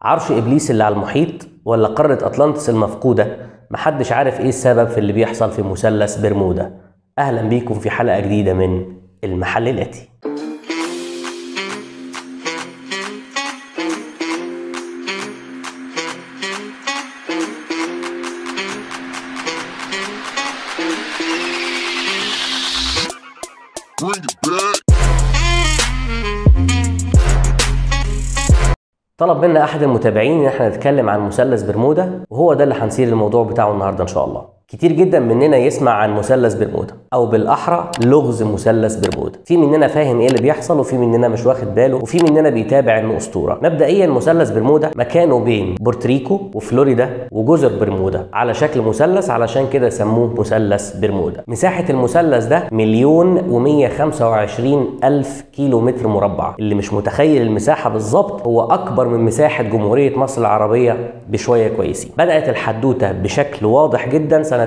عرش ابليس اللي على المحيط ولا قاره اطلانتس المفقوده محدش عارف ايه السبب في اللي بيحصل في مثلث برمودا اهلا بيكم في حلقه جديده من المحل الاتي Bring it back. طلب منا احد المتابعين ان احنا نتكلم عن مثلث برمودا وهو ده اللي هنسير الموضوع بتاعه النهارده ان شاء الله كتير جدا مننا يسمع عن مثلث برمودا او بالاحرى لغز مثلث برمودا في مننا فاهم ايه اللي بيحصل وفي مننا مش واخد باله وفي مننا بيتابع انه اسطوره مبدئيا مثلث برمودا مكانه بين بورتريكو وفلوريدا وجزر برمودا على شكل مثلث علشان كده سموه مثلث برمودا مساحه المثلث ده مليون و125 الف كيلو متر مربع اللي مش متخيل المساحه بالظبط هو اكبر من مساحه جمهوريه مصر العربيه بشويه كويسين بدات الحدوته بشكل واضح جدا سنه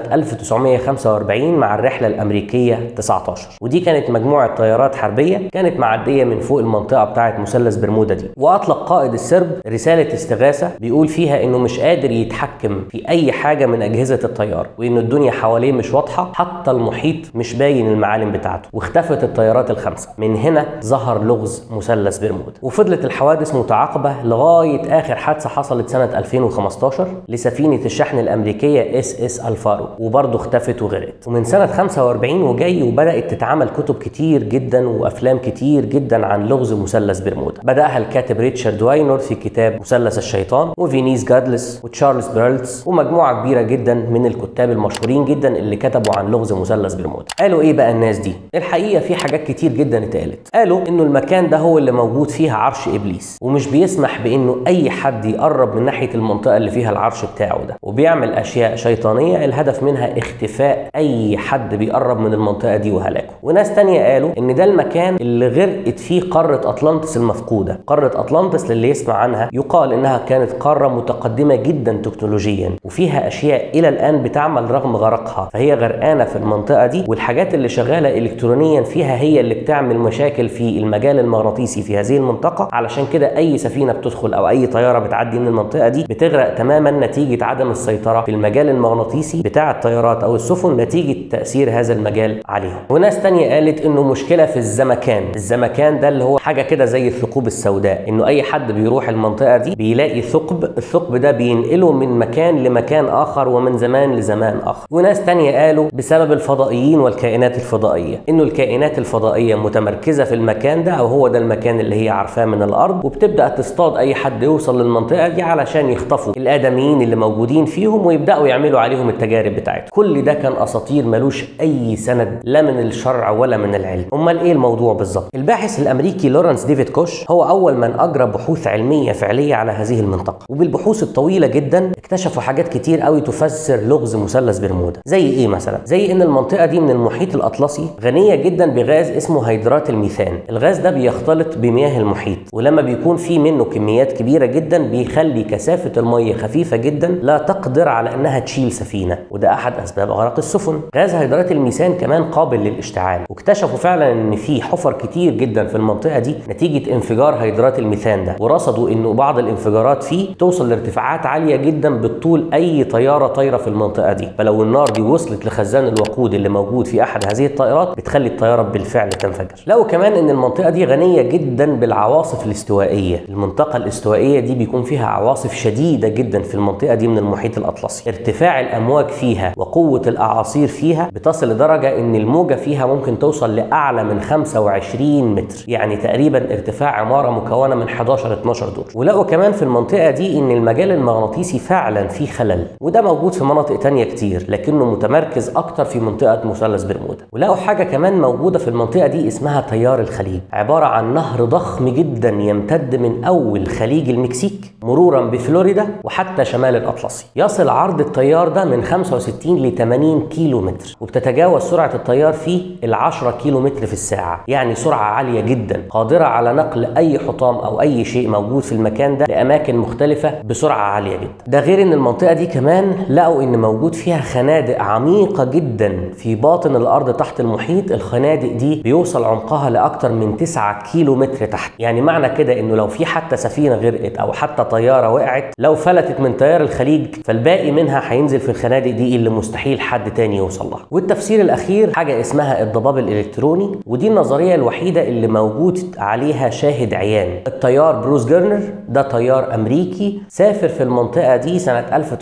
1945 مع الرحله الامريكيه 19 ودي كانت مجموعه طيارات حربيه كانت معديه من فوق المنطقه بتاعه مثلث برمودا دي واطلق قائد السرب رساله استغاثه بيقول فيها انه مش قادر يتحكم في اي حاجه من اجهزه الطيار وان الدنيا حواليه مش واضحه حتى المحيط مش باين المعالم بتاعته واختفت الطيارات الخمسه من هنا ظهر لغز مثلث برمودا وفضلت الحوادث متعاقبه لغايه اخر حادثه حصلت سنه 2015 لسفينه الشحن الامريكيه اس اس الفارو وبرضه اختفت وغرقت ومن سنه 45 وجاي وبدات تتعمل كتب كتير جدا وافلام كتير جدا عن لغز مثلث برمودا بداها الكاتب ريتشارد واينور في كتاب مثلث الشيطان وفينيس جادلس وتشارلز بيرلز ومجموعه كبيره جدا من الكتاب المشهورين جدا اللي كتبوا عن لغز مثلث برمودا قالوا ايه بقى الناس دي الحقيقه في حاجات كتير جدا اتقالت قالوا انه المكان ده هو اللي موجود فيها عرش ابليس ومش بيسمح بانه اي حد يقرب من ناحيه المنطقه اللي فيها العرش بتاعه ده وبيعمل اشياء شيطانيه الهدف منها اختفاء اي حد بيقرب من المنطقه دي وهلاكه وناس تانية قالوا ان ده المكان اللي غرقت فيه قاره اطلانتس المفقوده قاره اطلانتس للي يسمع عنها يقال انها كانت قاره متقدمه جدا تكنولوجيا وفيها اشياء الى الان بتعمل رغم غرقها فهي غرقانه في المنطقه دي والحاجات اللي شغاله الكترونيا فيها هي اللي بتعمل مشاكل في المجال المغناطيسي في هذه المنطقه علشان كده اي سفينه بتدخل او اي طياره بتعدي من المنطقه دي بتغرق تماما نتيجه عدم السيطره في المجال المغناطيسي بتاع الطيارات او السفن نتيجه تاثير هذا المجال عليهم وناس تانية قالت انه مشكله في الزمكان الزمكان ده اللي هو حاجه كده زي الثقوب السوداء انه اي حد بيروح المنطقه دي بيلاقي ثقب الثقب ده بينقله من مكان لمكان اخر ومن زمان لزمان اخر وناس تانية قالوا بسبب الفضائيين والكائنات الفضائيه انه الكائنات الفضائيه متمركزه في المكان ده او هو ده المكان اللي هي عارفاه من الارض وبتبدا تصطاد اي حد يوصل للمنطقه دي علشان يخطفوا الادميين اللي موجودين فيهم ويبداوا يعملوا عليهم التجارب بتاعتهم كل ده كان اساطير ملوش اي سند لا من الشرع ولا من العلم امال ايه الموضوع بالظبط الباحث الامريكي لورنس ديفيد كوش هو اول من اجرى بحوث علميه فعليه على هذه المنطقه وبالبحوث الطويله جدا اكتشفوا حاجات كتير قوي تفسر لغز مثلث برمودا زي ايه مثلا زي ان المنطقه دي من المحيط الاطلسي غنيه جدا بغاز اسمه هيدرات الميثان الغاز ده بيختلط بمياه المحيط ولما بيكون في منه كميات كبيره جدا بيخلي كثافه الميه خفيفه جدا لا تقدر على انها تشيل سفينه وده احد اسباب غرق السفن غاز هيدرات الميثان كمان قابل للاشتعال واكتشفوا فعلا ان في حفر كتير جدا في المنطقه دي نتيجه انفجار هيدرات الميثان ده ورصدوا انه بعض الانفجارات فيه توصل لارتفاعات عاليه جدا بتطول اي طياره طايره في المنطقه دي فلو النار دي وصلت لخزان الوقود اللي موجود في احد هذه الطائرات بتخلي الطياره بالفعل تنفجر لقوا كمان ان المنطقه دي غنيه جدا بالعواصف الاستوائيه المنطقه الاستوائيه دي بيكون فيها عواصف شديده جدا في المنطقه دي من المحيط الاطلسي ارتفاع الامواج فيها وقوه الاعاصير فيها بتصل لدرجه ان الموجه فيها ممكن توصل لاعلى من 25 متر يعني تقريبا ارتفاع عماره مكونه من 11 12 دور ولقوا كمان في المنطقه دي ان المجال المغناطيسي فعلا فيه خلل وده موجود في مناطق تانية كتير لكنه متمركز اكتر في منطقه مثلث برمودا ولقوا حاجه كمان موجوده في المنطقه دي اسمها تيار الخليج عباره عن نهر ضخم جدا يمتد من اول خليج المكسيك مرورا بفلوريدا وحتى شمال الاطلسي يصل عرض التيار ده من 65 ل 80 كيلو متر وبتتجاوز سرعه التيار فيه ال 10 كيلو متر في الساعه يعني سرعه عاليه جدا قادره على نقل اي حطام او اي شيء موجود في المكان ده لاماكن مختلفه بسرعه عاليه جدا ده غير ان المنطقه دي كمان لقوا ان موجود فيها خنادق عميقه جدا في باطن الارض تحت المحيط الخنادق دي بيوصل عمقها لاكثر من 9 كيلو متر تحت يعني معنى كده انه لو في حتى سفينه غرقت او حتى طياره وقعت لو فلتت من تيار الخليج فالباقي منها هينزل في الخنادق دي اللي مستحيل حد تاني يوصل لها والتفسير الاخير حاجه اسمها الضباب الالكتروني ودي النظريه الوحيده اللي موجود عليها شاهد عيان الطيار بروس جيرنر ده طيار امريكي سافر في المنطقه دي سنه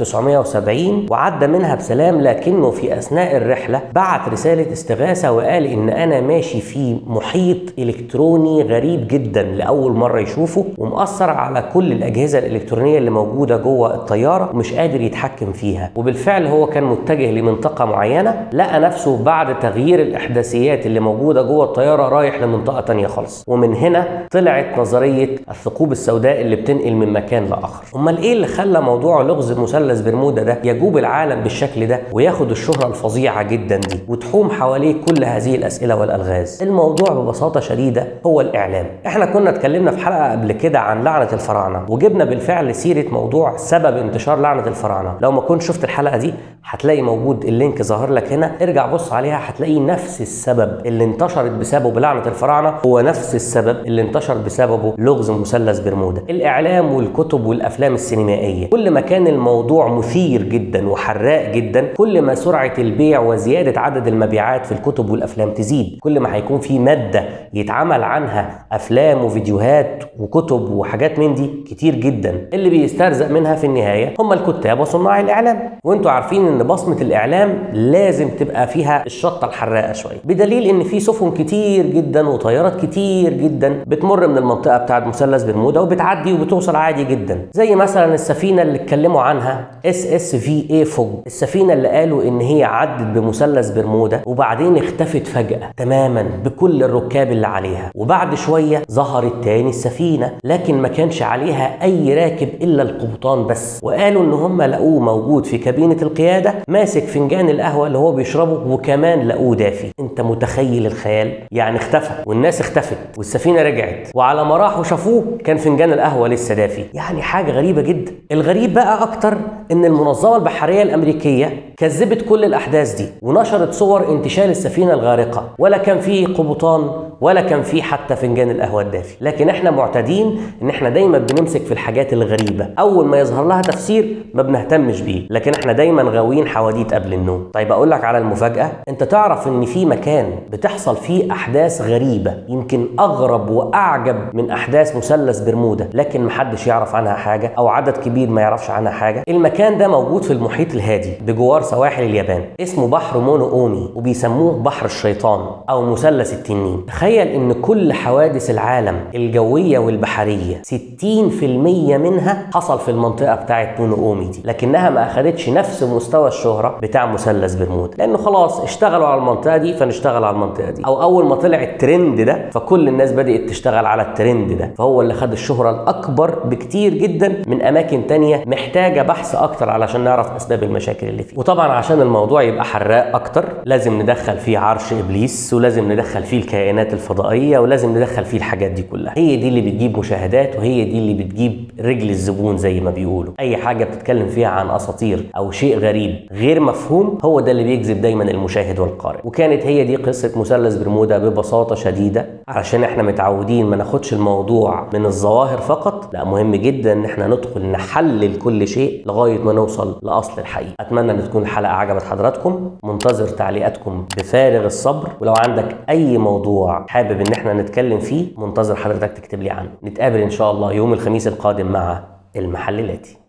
1970 وعدى منها بسلام لكنه في اثناء الرحله بعت رساله استغاثه وقال ان انا ماشي في محيط الكتروني غريب جدا لاول مره يشوفه ومؤثر على كل الاجهزه الالكترونيه اللي موجوده جوه الطياره ومش قادر يتحكم فيها وبالفعل هو كان متجه لمنطقه معينه لقى نفسه بعد تغيير الاحداثيات اللي موجوده جوه الطياره رايح لمنطقه تانية خالص ومن هنا طلعت نظريه الثقوب السوداء اللي بتنقل من مكان لاخر امال ايه اللي خلى موضوع لغز مثلث برمودا ده يجوب العالم بالشكل ده وياخد الشهره الفظيعه جدا دي وتحوم حواليه كل هذه الاسئله والالغاز الموضوع ببساطه شديده هو الاعلام احنا كنا اتكلمنا في حلقه قبل كده عن لعنه الفراعنه وجبنا بالفعل سيره موضوع سبب انتشار لعنه الفراعنه لو ما كنت شفت الحلقه دي هتلاقي موجود اللينك ظاهر لك هنا ارجع بص عليها هتلاقي نفس السبب اللي انتشرت بسببه لعنه الفراعنه هو نفس السبب اللي انتشر بسببه لغز مثلث برمودا الاعلام والكتب والافلام السينمائيه كل ما كان الموضوع مثير جدا وحراق جدا كل ما سرعه البيع وزياده عدد المبيعات في الكتب والافلام تزيد كل ما هيكون في ماده يتعمل عنها افلام وفيديوهات وكتب وحاجات من دي كتير جدا اللي بيسترزق منها في النهايه هم الكتاب وصناع الاعلام وانتوا عارفين ان بصمه الاعلام لازم تبقى فيها الشطه الحراقه شويه بدليل ان في سفن كتير جدا وطيارات كتير جدا بتمر من المنطقه بتاعه مثلث برمودا وبتعدي وبتوصل عادي جدا زي مثلا السفينه اللي اتكلموا عنها اس اس في اي فوج السفينه اللي قالوا ان هي عدت بمثلث برمودا وبعدين اختفت فجاه تماما بكل الركاب اللي عليها وبعد شويه ظهرت تاني السفينه لكن ما كانش عليها اي راكب الا القبطان بس وقالوا ان هم لقوه موجود في كابينه القياده ماسك فنجان القهوه اللي هو بيشربه وكمان لقوه دافي انت متخيل الخيال يعني اختفى والناس اختفت والسفينه رجعت وعلى ما راحوا شافوه كان فنجان القهوه لسه دافي يعني حاجه غريبه جدا الغريب بقى اكتر ان المنظمه البحريه الامريكيه كذبت كل الاحداث دي ونشرت صور انتشال السفينه الغارقه ولا كان فيه قبطان ولا كان فيه حتى فنجان القهوه الدافي لكن احنا معتادين ان احنا دايما بنمسك في الحاجات الغريبه اول ما يظهر لها تفسير ما بنهتمش بيه لكن احنا دايما غاويين حواديت قبل النوم طيب اقول لك على المفاجاه انت تعرف ان في مكان بتحصل فيه احداث غريبه يمكن اغرب واعجب من احداث مثلث برمودا لكن محدش يعرف عنها حاجه او عدد كبير ما يعرفش عنها حاجه المكان ده موجود في المحيط الهادي بجوار سواحل اليابان اسمه بحر مونو اومي وبيسموه بحر الشيطان او مثلث التنين تخيل ان كل حوادث العالم الجويه والبحريه 60% منها حصل في المنطقه بتاعه مونو اومي دي لكنها ما اخدتش نفس مستوى الشهره بتاع مثلث برمودا لانه خلاص اشتغلوا على المنطقه دي فنشتغل على المنطقه دي او اول ما طلع الترند ده فكل الناس بدات تشتغل على الترند ده فهو اللي خد الشهره الاكبر بكتير جدا من اماكن تانية محتاجه بحث اكتر علشان نعرف اسباب المشاكل اللي فيه وطبعا عشان الموضوع يبقى حراق اكتر لازم ندخل فيه عرش ابليس ولازم ندخل فيه الكائنات الفضائيه ولازم ندخل فيه الحاجات دي كلها هي دي اللي بتجيب مشاهدات وهي دي اللي بتجيب رجل الزبون زي ما بيقولوا اي حاجه بتتكلم فيها عن اساطير او شيء غريب غير مفهوم هو ده اللي بيجذب دايما المشاهد والقارئ وكانت هي دي قصه مثلث برمودا ببساطه شديده علشان احنا متعودين ما ناخدش الموضوع من الظواهر فقط لا مهم جدا ان احنا ندخل نحلل كل شيء لغايه ما نوصل لاصل الحقيقه اتمنى ان تكون الحلقه عجبت حضراتكم منتظر تعليقاتكم بفارغ الصبر ولو عندك اي موضوع حابب ان احنا نتكلم فيه منتظر حضرتك تكتب لي عنه نتقابل ان شاء الله يوم الخميس القادم مع المحللاتي